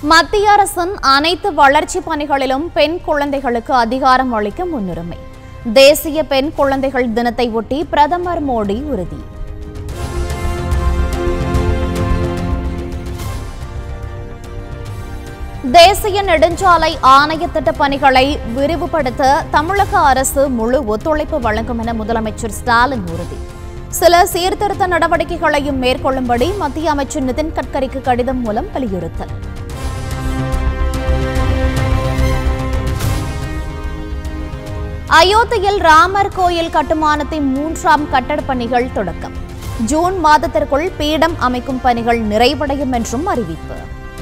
மத்திய அரசின் அனைத்து வளர்ச்சி பணிகளிலும் பெண் குழந்தைகளுக்கு அதிகாரம் அளிக்க முன்னுரிமை தேசிய பெண் குழந்தைகள் தினத்தை ஒட்டி பிரதமர் மோடி உறுதி தேசிய நெடுஞ்சாலை ஆணைய திட்ட பணிகளை விரிவுபடுத்த தமிழக அரசு முழு ஒத்துழைப்பு வழங்கும் என முதலமைச்சர் ஸ்டாலின் உறுதி சில சீர்திருத்த நடவடிக்கைகளையும் மேற்கொள்ளும்படி மத்திய அமைச்சர் நிதின் கட்கரிக்கு கடிதம் மூலம் வலியுறுத்தல் அயோத்தியில் ராமர் கோயில் கட்டுமானத்தின் மூன்றாம் கட்டடப் பணிகள் தொடக்கம் ஜூன் மாதத்திற்குள் பீடம் அமைக்கும் பணிகள் நிறைவடையும் என்றும் அறிவிப்பு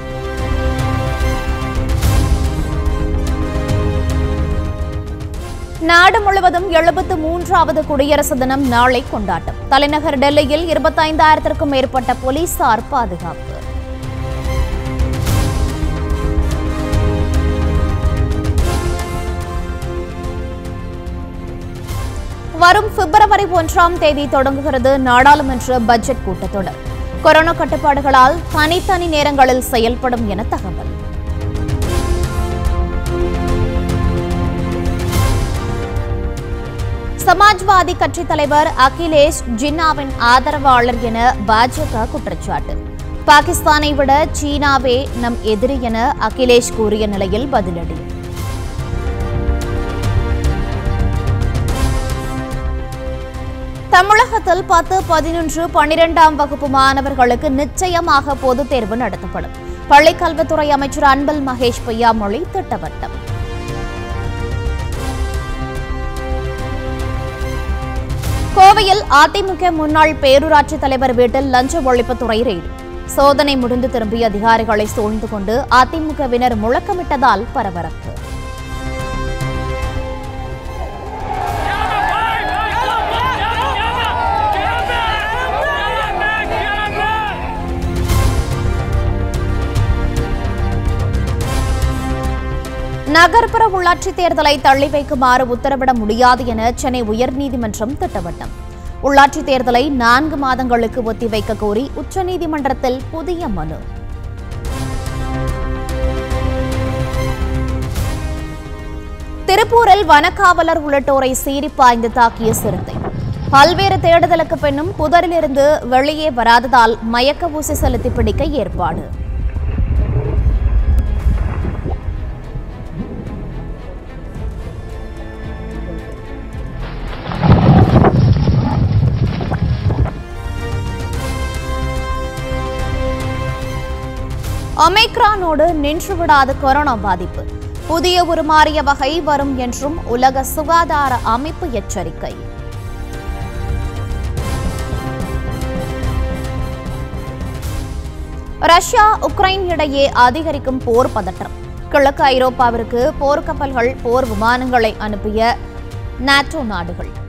நாடு முழுவதும் எழுபத்து மூன்றாவது குடியரசு தினம் நாளை கொண்டாட்டம் தலைநகர் டெல்லியில் இருபத்தைந்தாயிரத்திற்கும் மேற்பட்ட போலீசார் பாதுகாப்பு வரும் பிப்ரவரி ஒன்றாம் தேதி தொடங்குகிறது நாடாளுமன்ற பட்ஜெட் கூட்டத்தொடர் கொரோனா கட்டுப்பாடுகளால் தனித்தனி நேரங்களில் செயல்படும் என தகவல் சமாஜ்வாதி கட்சி தலைவர் அகிலேஷ் ஜின்னாவின் ஆதரவாளர் என பாஜக குற்றச்சாட்டு பாகிஸ்தானை விட சீனாவே நம் எதிரி என அகிலேஷ் கூறிய நிலையில் பதிலடி தமிழகத்தில் பத்து பதினொன்று பனிரெண்டாம் வகுப்பு மாணவர்களுக்கு நிச்சயமாக பொதுத் தேர்வு நடத்தப்படும் பள்ளிக்கல்வித்துறை அமைச்சர் அன்பில் மகேஷ் பொய்யாமொழி திட்டவட்டம் கோவையில் அதிமுக முன்னாள் பேரூராட்சி தலைவர் வீட்டில் லஞ்ச ஒழிப்புத்துறை ரெய்டு சோதனை முடிந்து திரும்பிய அதிகாரிகளை சூழ்ந்து கொண்டு அதிமுகவினர் முழக்கமிட்டதால் பரபரப்பு நகர்ப்புற உள்ளாட்சித் தேர்தலை தள்ளி வைக்குமாறு உத்தரவிட முடியாது என சென்னை உயர்நீதிமன்றம் திட்டவட்டம் உள்ளாட்சித் தேர்தலை நான்கு மாதங்களுக்கு ஒத்திவைக்க கோரி உச்சநீதிமன்றத்தில் புதிய மனு திருப்பூரில் வனக்காவலர் உள்ளிட்டோரை சீறி பாய்ந்து தாக்கிய சிறுத்தை பல்வேறு தேடுதலுக்கு பின்னும் புதரிலிருந்து வெளியே வராததால் மயக்க ஊசி செலுத்தி பிடிக்க ஏற்பாடு ஒமைக்ரானோடு நின்றுவிடாத கொரோனா பாதிப்பு புதிய உருமாறிய வகை வரும் என்றும் உலக சுகாதார அமைப்பு எச்சரிக்கை ரஷ்யா உக்ரைன் இடையே அதிகரிக்கும் போர் பதற்றம் கிழக்கு ஐரோப்பாவிற்கு போர்க்கப்பல்கள் போர் விமானங்களை அனுப்பிய நாட்டோ நாடுகள்